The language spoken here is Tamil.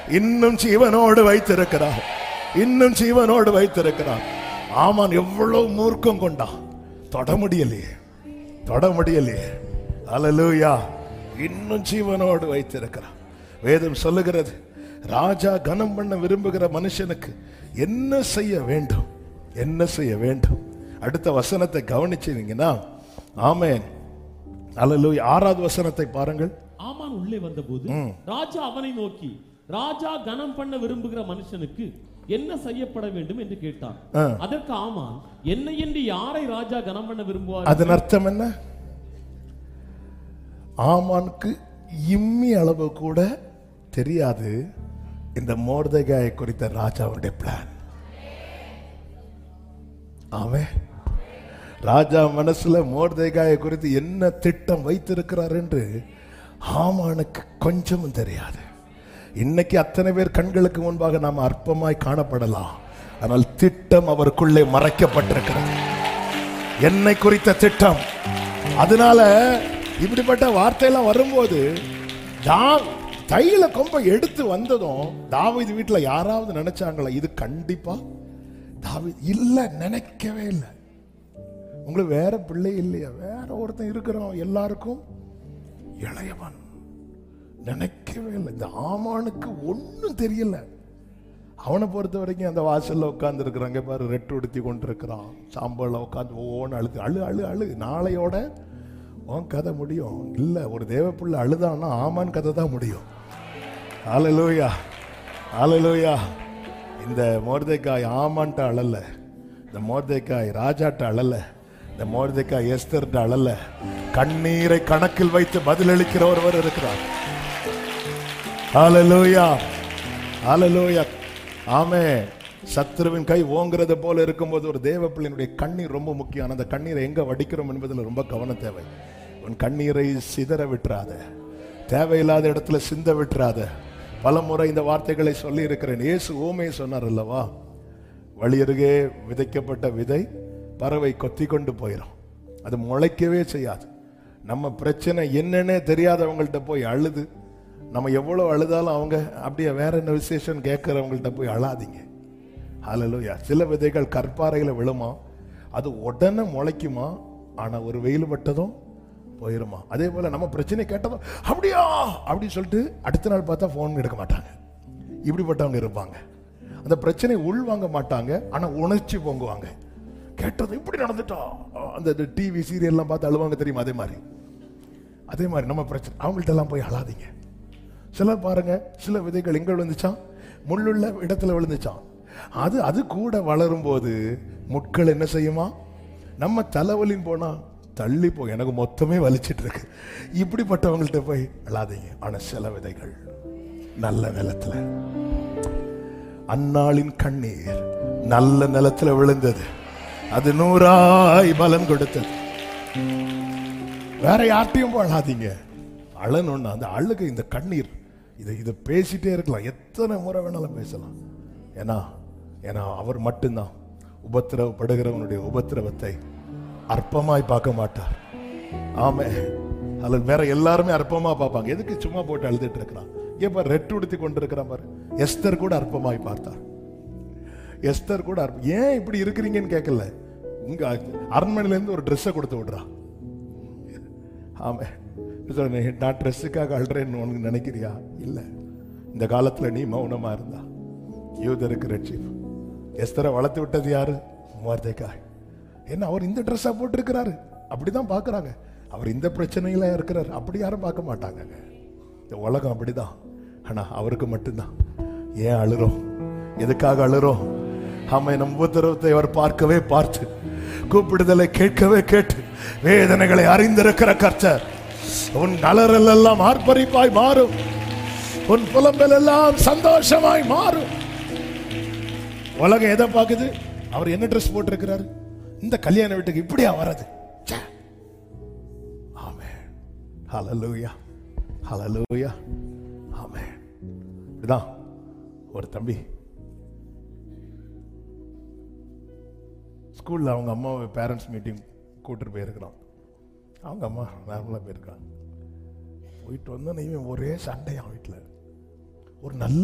இன்னும் ஜீவனோடு வைத்திருக்கிறார் இன்னும் ஜீவனோடு வைத்திருக்கிறார் ஆமான் எவ்வளவு மூர்க்கம் கொண்டான் தொட முடியலையே தொட முடியலையே அல்லேலூயா இன்னும் ஜீவனோடு வைத்திருக்கிறார் வேதம் சொல்லுகிறது ராஜா கனம் பண்ண விரும்புகிற மனுஷனுக்கு என்ன செய்ய வேண்டும் என்ன செய்ய வேண்டும் அடுத்த வசனத்தை கவனிச்சீங்கன்னா ஆமென் அல்லேலூயா ஆறாவது வசனத்தை பாருங்கள் ஆமான் உள்ளே வந்தபோது ராஜா அவனை நோக்கி ராஜா கனம் பண்ண விரும்புகிற மனுஷனுக்கு என்ன செய்யப்பட வேண்டும் என்று கேட்டான் ஆ. அதற்கு ஆமான் என்னை என்று யாரை ராஜா கனம் பண்ண விரும்புவார் அதன் அர்த்தம் என்ன ஆமானுக்கு இம்மி அளவு கூட தெரியாது இந்த மோர்தகாயை குறித்த ராஜாவுடைய பிளான் ஆமே ராஜா மனசுல மோர்தேகாயை குறித்து என்ன திட்டம் வைத்திருக்கிறார் என்று ஆமானுக்கு கொஞ்சமும் தெரியாது இன்னைக்கு அத்தனை பேர் கண்களுக்கு முன்பாக நாம் அற்பமாய் காணப்படலாம் ஆனால் திட்டம் அவருக்குள்ளே மறைக்கப்பட்டிருக்கிறது என்னை குறித்த திட்டம் அதனால இப்படிப்பட்ட வார்த்தையெல்லாம் வரும்போது தா தைல கொம்ப எடுத்து வந்ததும் தாவீது வீட்டுல யாராவது நினைச்சாங்களா இது கண்டிப்பா தாவி இல்ல நினைக்கவே இல்லை உங்களுக்கு வேற பிள்ளை இல்லையா வேற ஒருத்தன் இருக்கிறான் எல்லாருக்கும் இளையவன் நினைக்கவே இல்லை இந்த ஆமானுக்கு ஒண்ணும் தெரியல அவனை பொறுத்த வரைக்கும் அந்த வாசல்ல உட்கார்ந்து இருக்கிறாங்க பாரு ரெட்டு உடுத்தி கொண்டு இருக்கிறான் சாம்பல்ல உட்காந்து ஓன்னு அழுது அழு அழு அழு நாளையோட உன் கதை முடியும் இல்ல ஒரு தேவப்புள்ள அழுதான்னா ஆமான் கதை தான் முடியும் ஆலலூயா ஆலலூயா இந்த மோர்தேக்காய் ஆமான்ட்ட அழல இந்த மோர்தேக்காய் ராஜாட்ட அழல இந்த மோர்தேக்காய் எஸ்தர்ட்ட அழல கண்ணீரை கணக்கில் வைத்து பதிலளிக்கிற ஒருவர் இருக்கிறார் ஹalleluya ஹalleluya ஆமே சத்ருவின் கை ஓங்குறது போல இருக்கும்போது ஒரு தேவ பிள்ளையினுடைய கண்ணீர் ரொம்ப முக்கியம் ஆனா அந்த கண்ணீரை எங்க வடிக்கிறோம் என்பதில் ரொம்ப கவனம் தேவை உன் கண்ணீரை சிதற விட்டுறாத தேவையில்லாத இடத்துல சிந்த விட்டுறாத பல முறை இந்த வார்த்தைகளை சொல்லி இருக்கிறேன் இயேசு ஓமையை சொன்னார் அல்லவா வழியருகே விதைக்கப்பட்ட விதை பறவை கொத்தி கொண்டு போயிடும் அது முளைக்கவே செய்யாது நம்ம பிரச்சனை என்னன்னே தெரியாதவங்கள்ட்ட போய் அழுது நம்ம எவ்வளவு அழுதாலும் அவங்க அப்படியே வேற என்ன விசேஷம் கேட்கறவங்கள்ட்ட போய் அழாதீங்க ஹalleluya சில விதைகள் கற்பாறையில விழுமா அது உடனே முளைக்குமா ஆனா ஒரு வெயில் பட்டதும் போயிருமா அதே போல நம்ம பிரச்சனை கேட்டதும் அப்படியா அப்படின்னு சொல்லிட்டு அடுத்த நாள் பார்த்தா ஃபோன் எடுக்க மாட்டாங்க இப்படிப்பட்டவங்க இருப்பாங்க அந்த பிரச்சனை உள் வாங்க மாட்டாங்க ஆனா உணர்ச்சி பொங்குவாங்க கேட்டது இப்படி நடந்துட்டா அந்த டிவி சீரியல்லாம் பார்த்து அழுவாங்க தெரியுமா அதே மாதிரி அதே மாதிரி நம்ம பிரச்சனை அவங்கள்ட்ட எல்லாம் போய் அழாதீங்க சிலர் பாருங்க சில விதைகள் எங்க விழுந்துச்சான் முள்ளுள்ள இடத்துல விழுந்துச்சான் அது அது கூட வளரும் போது முட்கள் என்ன செய்யுமா நம்ம தலைவலின்னு போனா தள்ளி போய் எனக்கு மொத்தமே வலிச்சிட்டு இருக்கு இப்படிப்பட்டவங்கள்ட்ட போய் அழாதீங்க ஆனா சில விதைகள் நல்ல நிலத்துல அன்னாளின் கண்ணீர் நல்ல நிலத்துல விழுந்தது அது நூறாய் பலன் கொடுத்தது வேற யார்ட்டையும் போய் அழாதீங்க அழணும்னா அந்த அழுகை இந்த கண்ணீர் இதை இதை பேசிட்டே இருக்கலாம் எத்தனை முறை வேணாலும் பேசலாம் ஏன்னா ஏன்னா அவர் மட்டும்தான் உபத்திரவப்படுகிறவனுடைய உபத்திரவத்தை அற்பமாய் பார்க்க மாட்டார் ஆமே அல்ல வேற எல்லாருமே அற்பமா பார்ப்பாங்க எதுக்கு சும்மா போட்டு அழுதுட்டு இருக்கிறான் ஏப்பா ரெட்டு உடுத்தி கொண்டிருக்கிறான் பாரு எஸ்தர் கூட அற்பமாய் பார்த்தார் எஸ்தர் கூட அற்ப- ஏன் இப்படி இருக்கிறீங்கன்னு கேட்கல உங்க அரண்மனையில இருந்து ஒரு ட்ரெஸ்ஸை கொடுத்து விடுறா ஆமே சொல்ல, நான் ட்ரெஸ்ஸுக்காக அழுறேன்னு உனக்கு நினைக்கிறியா இல்ல இந்த காலத்துல நீ மௌனமா இருந்தா யூதருக்கு ரட்சிப்பு எஸ்தரை வளர்த்து விட்டது யாரு மோர்தேக்காய் என்ன அவர் இந்த ட்ரெஸ்ஸா போட்டிருக்கிறாரு அப்படிதான் பார்க்கறாங்க அவர் இந்த பிரச்சனையில இருக்கிறார் அப்படி யாரும் பார்க்க மாட்டாங்கங்க இந்த உலகம் அப்படிதான் ஆனா அவருக்கு மட்டும்தான் ஏன் அழுறோம் எதுக்காக அழுறோம் ஆமா நம் உபத்திரவத்தை அவர் பார்க்கவே பார்த்து கூப்பிடுதலை கேட்கவே கேட்டு வேதனைகளை அறிந்திருக்கிற கர்த்தர் உன் அலறல் எல்லாம் ஆர்ப்பரிப்பாய் மாறும் உன் புலம்பல் எல்லாம் சந்தோஷமாய் மாறும் உலகம் எதை பார்க்குது அவர் என்ன ட்ரெஸ் போட்டிருக்கிறாரு இந்த கல்யாண வீட்டுக்கு இப்படியா வர்றது ச்சே. ஆமென் ஹalleluya ஹalleluya ஆமென் இதுதான் ஒரு தம்பி ஸ்கூல்ல அவங்க அம்மாவை பேரண்ட்ஸ் மீட்டிங் கூட்டிட்டு போயிருக்கிறான் அவங்க அம்மா நார்மலாக போயிருக்காங்க போயிட்டு வந்தோன்னே இவன் ஒரே சண்டையா வீட்டில் ஒரு நல்ல